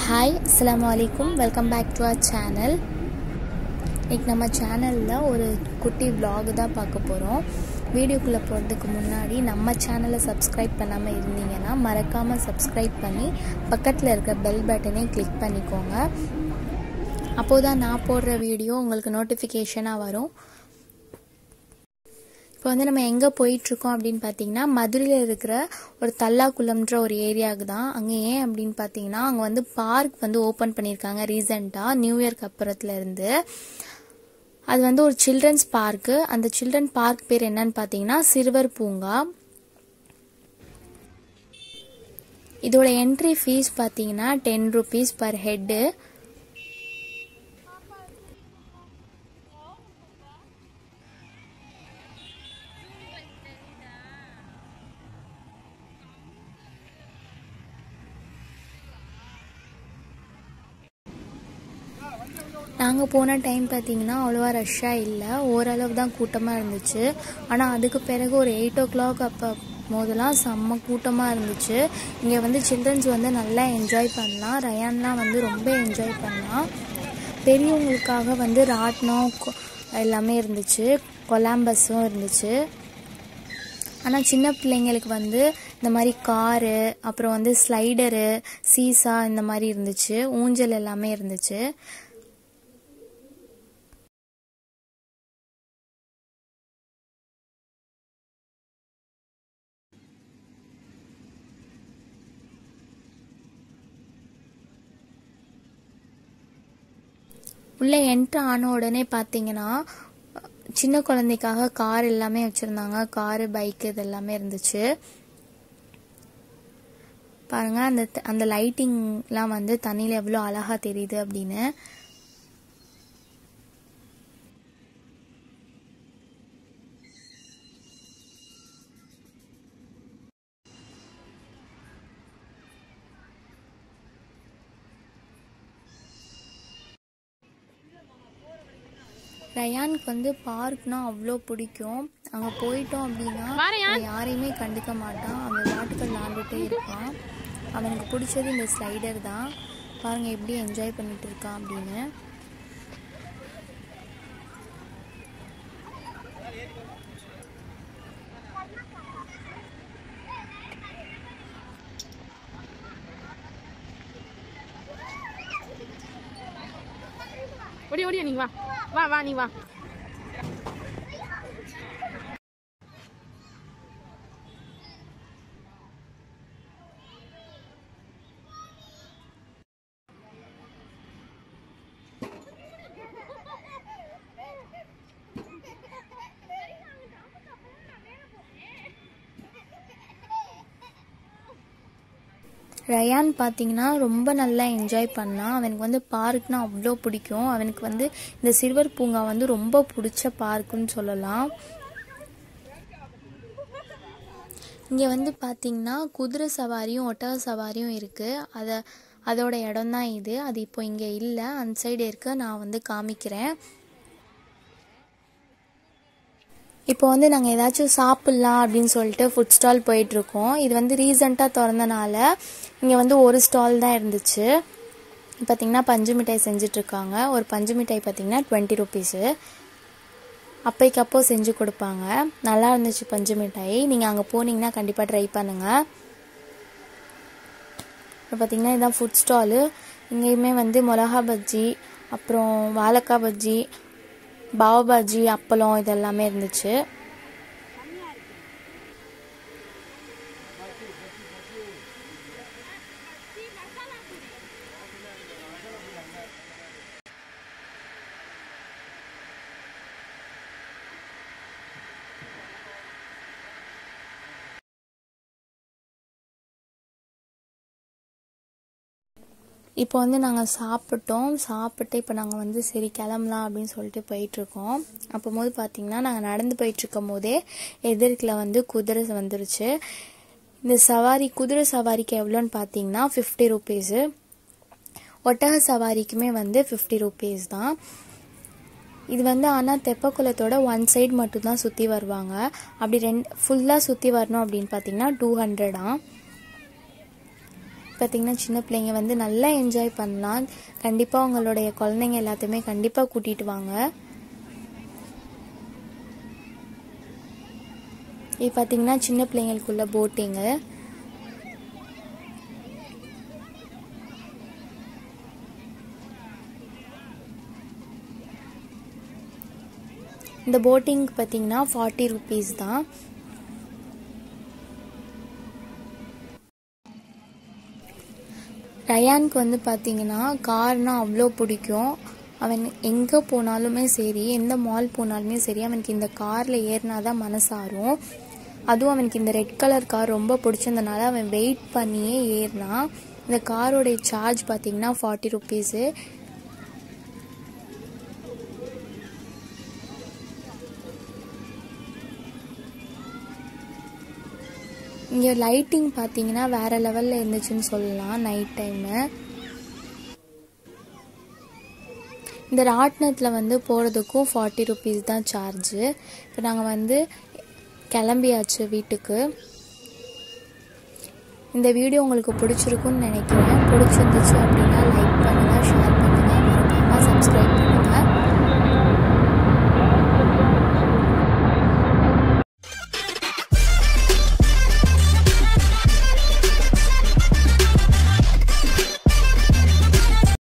hi அஸ்ஸலாமு அலைக்கும் welcome back to our channel இன்றைக்கி நம்ம சேனலில் ஒரு குட்டி vlog தான் பார்க்க போகிறோம் வீடியோக்குள்ளே போகிறதுக்கு முன்னாடி நம்ம சேனலை சப்ஸ்கிரைப் பண்ணாமல் இருந்தீங்கன்னா மறக்காமல் சப்ஸ்கிரைப் பண்ணி பக்கத்தில் இருக்க பெல் பட்டனை கிளிக் பண்ணிக்கோங்க அப்போது தான் நான் போடுற வீடியோ உங்களுக்கு நோட்டிஃபிகேஷனாக வரும் இப்போ வந்து நம்ம எங்கே போயிட்டுருக்கோம் அப்படின்னு பார்த்தீங்கன்னா மதுரையில் இருக்கிற ஒரு தல்லாக்குளம்ன்ற ஒரு ஏரியாவுக்கு தான் அங்கே ஏன் அப்படின்னு பார்த்தீங்கன்னா அங்கே வந்து பார்க் வந்து ஓப்பன் பண்ணியிருக்காங்க ரீசெண்டாக நியூ இயர்க்கு அப்புறத்துல இருந்து அது வந்து ஒரு சில்ட்ரன்ஸ் பார்க்கு அந்த சில்ட்ரன் பார்க் பேர் என்னன்னு பார்த்தீங்கன்னா சிறுவர் பூங்கா இதோட என்ட்ரி ஃபீஸ் பார்த்தீங்கன்னா டென் ருபீஸ் பர் ஹெட்டு நாங்கள் போன டைம் பார்த்தீங்கன்னா அவ்வளோவா ரஷ்ஷாக இல்லை ஓரளவு தான் கூட்டமாக இருந்துச்சு ஆனால் அதுக்கு பிறகு ஒரு எயிட் ஓ கிளாக் அப்போ போதெல்லாம் செம்ம கூட்டமாக இருந்துச்சு இங்கே வந்து சில்ட்ரன்ஸ் வந்து நல்லா என்ஜாய் பண்ணலாம் ரயான்லாம் வந்து ரொம்ப என்ஜாய் பண்ணலாம் பெரியவங்களுக்காக வந்து ராட்டினம் கொ- எல்லாமே இருந்துச்சு கொலாம்பஸும் இருந்துச்சு ஆனால் சின்ன பிள்ளைங்களுக்கு வந்து இந்த மாதிரி காரு அப்புறம் வந்து ஸ்லைடரு சீசா இந்த மாதிரி இருந்துச்சு ஊஞ்சல் எல்லாமே இருந்துச்சு உள்ளே என்ட்ரு ஆன உடனே பார்த்தீங்கன்னா சின்ன குழந்தைக்காக கார் எல்லாமே வச்சுருந்தாங்க காரு பைக்கு இது எல்லாமே இருந்துச்சு பாருங்க அந்த அந்த லைட்டிங்லாம் வந்து தண்ணியில் எவ்வளோ அழகா தெரியுது அப்படின்னு ரயானுக்கு வந்து பார்க்னா அவ்வளோ பிடிக்கும் அங்கே போயிட்டோம் அப்படின்னா அவன் யாரையுமே கண்டுக்க மாட்டான் அவன் பாட்டுக்கு விளாண்டுட்டே இருப்பான் அவனுக்கு பிடிச்சது இந்த ஸ்லைடர் தான் பாருங்க எப்படி என்ஜாய் பண்ணிட்டு இருக்கான் அப்படின்னு ஓடி ஓடியா நீ வா வா வா நீ வா ரயான் பார்த்தீங்கன்னா ரொம்ப நல்லா என்ஜாய் பண்ணான் அவனுக்கு வந்து பார்க்னா அவ்வளோ பிடிக்கும் அவனுக்கு வந்து இந்த சிறுவர் பூங்கா வந்து ரொம்ப பிடிச்ச பார்க்குன்னு சொல்லலாம் இங்கே வந்து பார்த்தீங்கன்னா குதிரை சவாரியும் ஒட்டக சவாரியும் இருக்குது அதை அதோட இடம் தான் இது அது இப்போ இங்கே இல்லை அந்த சைடு இருக்க நான் வந்து காமிக்கிறேன் இப்போ வந்து நாங்கள் ஏதாச்சும் சாப்பிட்லாம் அப்படின்னு சொல்லிட்டு ஃபுட் ஸ்டால் போயிட்டுருக்கோம் இது வந்து ரீசண்டாக திறந்தனால இங்கே வந்து ஒரு ஸ்டால் தான் இருந்துச்சு பார்த்தீங்கன்னா பஞ்சு மிட்டாய் செஞ்சிட்ருக்காங்க ஒரு பஞ்சு மிட்டாய் பார்த்தீங்கன்னா டுவெண்ட்டி ருபீஸு அப்பைக்கப்போ செஞ்சு கொடுப்பாங்க நல்லா இருந்துச்சு பஞ்சு மிட்டாய் நீங்கள் அங்கே போனீங்கன்னா கண்டிப்பாக ட்ரை பண்ணுங்கள் இப்போ பார்த்தீங்கன்னா இதான் ஃபுட் ஸ்டாலு இங்கேயுமே வந்து மிளகா பஜ்ஜி அப்புறம் வாழைக்காய் பஜ்ஜி பாவ் பஜ்ஜி அப்பளம் இதெல்லாமே இருந்துச்சு இப்போ வந்து நாங்கள் சாப்பிட்டோம் சாப்பிட்டு இப்போ நாங்கள் வந்து சரி கிளம்பலாம் அப்படின்னு சொல்லிட்டு போயிட்டுருக்கோம் அப்போது பார்த்தீங்கன்னா நாங்கள் நடந்து போயிட்டுருக்கும் போதே எதிர்க்கில் வந்து குதிரை வந்துருச்சு இந்த சவாரி குதிரை சவாரிக்கு எவ்வளோன்னு பார்த்தீங்கன்னா ஃபிஃப்டி ருபீஸு ஒட்டக சவாரிக்குமே வந்து ஃபிஃப்டி ருபீஸ் தான் இது வந்து ஆனால் தெப்பக்குளத்தோட ஒன் சைடு மட்டும்தான் சுற்றி வருவாங்க அப்படி ரெண்டு ஃபுல்லாக சுற்றி வரணும் அப்படின்னு பார்த்தீங்கன்னா டூ ஹண்ட்ரடா பார்த்திங்கன்னா சின்ன பிள்ளைங்க வந்து நல்லா என்ஜாய் பண்ணலாம் கண்டிப்பாக உங்களுடைய குழந்தைங்க எல்லாத்தையுமே கண்டிப்பாக கூட்டிகிட்டு வாங்க இது பார்த்திங்கன்னா சின்ன பிள்ளைங்களுக்குள்ள போட்டிங்கு இந்த போட்டிங் பார்த்தீங்கன்னா ஃபார்ட்டி ருபீஸ் தான் ரயானுக்கு வந்து பார்த்தீங்கன்னா கார்னால் அவ்வளோ பிடிக்கும் அவன் எங்கே போனாலுமே சரி எந்த மால் போனாலுமே சரி அவனுக்கு இந்த காரில் ஏறினா தான் மனசாரும் அதுவும் அவனுக்கு இந்த ரெட் கலர் கார் ரொம்ப பிடிச்சதுனால அவன் வெயிட் பண்ணியே ஏறினான் இந்த காரோடைய சார்ஜ் பார்த்தீங்கன்னா ஃபார்ட்டி ருபீஸு இங்கே லைட்டிங் பார்த்தீங்கன்னா வேறு லெவலில் இருந்துச்சுன்னு சொல்லலாம் நைட் டைமு இந்த ராட்டினத்தில் வந்து போகிறதுக்கும் ஃபார்ட்டி ருபீஸ் தான் சார்ஜு இப்போ நாங்கள் வந்து கிளம்பியாச்சு வீட்டுக்கு இந்த வீடியோ உங்களுக்கு பிடிச்சிருக்குன்னு நினைக்கிறேன் பிடிச்சிருந்துச்சு அப்படின்னா